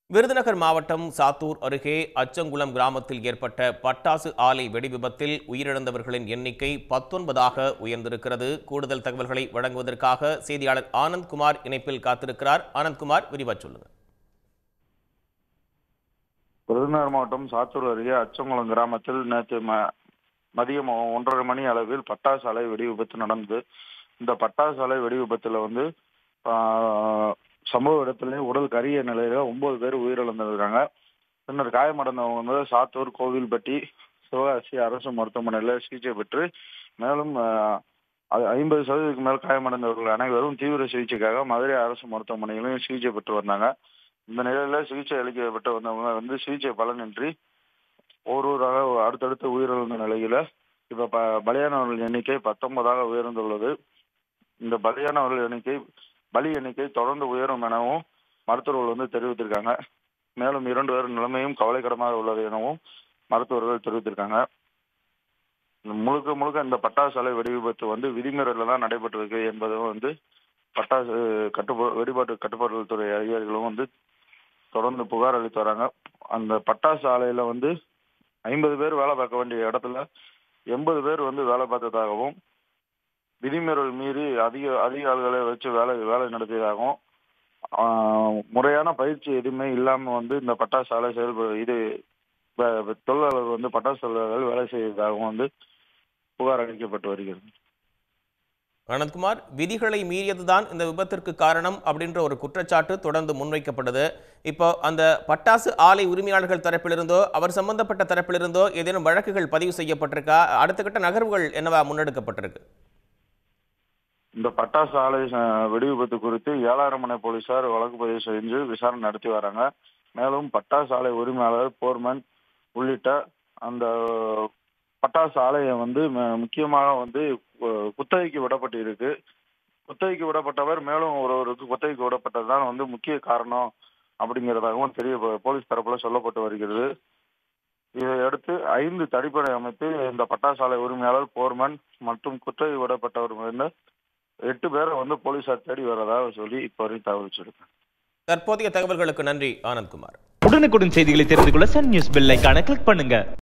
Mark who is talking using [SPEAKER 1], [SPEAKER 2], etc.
[SPEAKER 1] விருதுநகர் மாவட்டம் சாத்தூர் அருகே அச்சங்குளம் கிராமத்தில் ஏற்பட்ட பட்டாசு ஆலை வெடிவிபத்தில் உயிரிழந்தவர்களின் எண்ணிக்கை பத்தொன்பதாக உயர்ந்திருக்கிறது கூடுதல் தகவல்களை வழங்குவதற்காக செய்தியாளர் ஆனந்த்குமார் இணைப்பில் காத்திருக்கிறார் ஆனந்த்குமார் விரிவாக சொல்லுங்க
[SPEAKER 2] விருதுநகர் மாவட்டம் சாத்தூர் அருகே அச்சங்குளம் கிராமத்தில் நேற்று ம மதியம் ஒன்றரை மணி அளவில் பட்டாசு ஆலை வெடி விபத்து நடந்தது இந்த பட்டாசு ஆலை வெடி விபத்துல வந்து ஆஹ், சம்பவ இடத்திலே உடல் கரிய நிலையில ஒன்பது பேர் உயிரிழந்திருக்காங்க பின்னர் காயமடைந்தவங்க வந்து சாத்தூர் கோவில்பட்டி சிவகாசி அரசு மருத்துவமனையில் சிகிச்சை பெற்று மேலும் ஆஹ், அது ஐம்பது சதவீதத்துக்கு மேல் காயமடைந்தவர்கள் அனைவரும் தீவிர சிகிச்சைக்காக மதுரை அரசு மருத்துவமனையிலும் சிகிச்சை பெற்று வந்தாங்க இந்த நிலையில சிகிச்சை அளிக்கப்பட்டு வந்தவங்க வந்து சிகிச்சை பலனின்றி ஒருவராக அடுத்தடுத்து உயிரிழந்த நிலையில இப்ப ப- பலியானவர்கள் எண்ணிக்கை பத்தொன்பதாக உயர்ந்துள்ளது இந்த பலியானவர்கள் எண்ணிக்கை பலி எண்ணிக்கை தொடர்ந்து உயரும் எனவும் மருத்துவர்கள் வந்து தெரிவித்திருக்காங்க மேலும் இரண்டு பேர் நிலைமையும் கவலைக்கிடமாக உள்ளது எனவும் மருத்துவர்கள் தெரிவித்திருக்காங்க இந்த முழுக்க முழுக்க இந்த பட்டாசு ஆலை வெடி விபத்து வந்து விதிமீறல தான் நடைபெற்றிருக்கு என்பதும் வந்து பட்டாசு கட்டுப்பா வெடிபாட்டு கட்டுப்பாட்டு துறை அதிகாரிகளும் வந்து தொடர்ந்து புகார் அளித்து வராங்க அந்த பட்டாசு ஆலையில வந்து ஐம்பது பேர் வேலை பார்க்க வேண்டிய இடத்துல எண்பது பேர் வந்து வேலை பார்த்ததாகவும் விதிமீறல் மீறி அதிக அதிக ஆள்களை வச்சு வேலை வேலை நடத்தியதாகவும் ஆஹ், முறையான பயிற்சி எதுவுமே இல்லாம வந்து இந்த பட்டாசு ஆலை செயல்படு இது ப- தொழிலாளர்கள் வந்து பட்டாசு தொழிலாளர்கள் வேலை செய்வதாகவும் வந்து புகார் அளிக்கப்பட்டு வருகிறது
[SPEAKER 1] ஆனந்த்குமார் விதிகளை மீறியதுதான் இந்த விபத்திற்கு காரணம் அப்படின்ற ஒரு குற்றச்சாட்டு தொடர்ந்து முன்வைக்கப்படுது இப்போ அந்த பட்டாசு ஆலை உரிமையாளர்கள் தரப்பிலிருந்தோ அவர் சம்பந்தப்பட்ட தரப்பிலிருந்தோ ஏதேனும் வழக்குகள் பதிவு செய்யப்பட்டிருக்கா அடுத்த கட்ட நகர்வுகள் என்னவா முன்னெடுக்கப்பட்டிருக்கு
[SPEAKER 2] இந்த பட்டாசு ஆலை அஹ், வெடி விபத்து குறித்து ஏழாயிரம் மனை போலீசார் வழக்கு பதிவு செஞ்சு விசாரணை நடத்தி வராங்க மேலும் பட்டாசு ஆலை உரிமையாளர் போர்மன் உள்ளிட்ட அந்த பட்டாசு ஆலையை வந்து ம- முக்கியமாக வந்து அஹ், குத்தகைக்கு விடப்பட்டு இருக்கு குத்தகைக்கு விடப்பட்டவர் மேலும் ஒருவருக்கு குத்தகைக்கு விடப்பட்டதுதான் வந்து முக்கிய காரணம் அப்படிங்கிறதாகவும் தெரிய போலீஸ் தரப்புல சொல்லப்பட்டு வருகிறது இதையடுத்து ஐந்து தடிப்படை அமைத்து இந்த பட்டாசு ஆலை உரிமையாளர் போர்மன் மற்றும் குத்தகை விடப்பட்டவர் வந்து எட்டு பேரை வந்து போலீசார் தேடி வரதாக சொல்லி இப்போ வரையும் தகவல் வச்சிருக்கேன்
[SPEAKER 1] தற்போதைய தகவல்களுக்கு நன்றி ஆனந்த்குமார்
[SPEAKER 3] உடனுக்குடன் செய்திகளை தெரிந்து கொள்ள சன் நியூஸ் பெல் ஐகானை கிளிக் பண்ணுங்க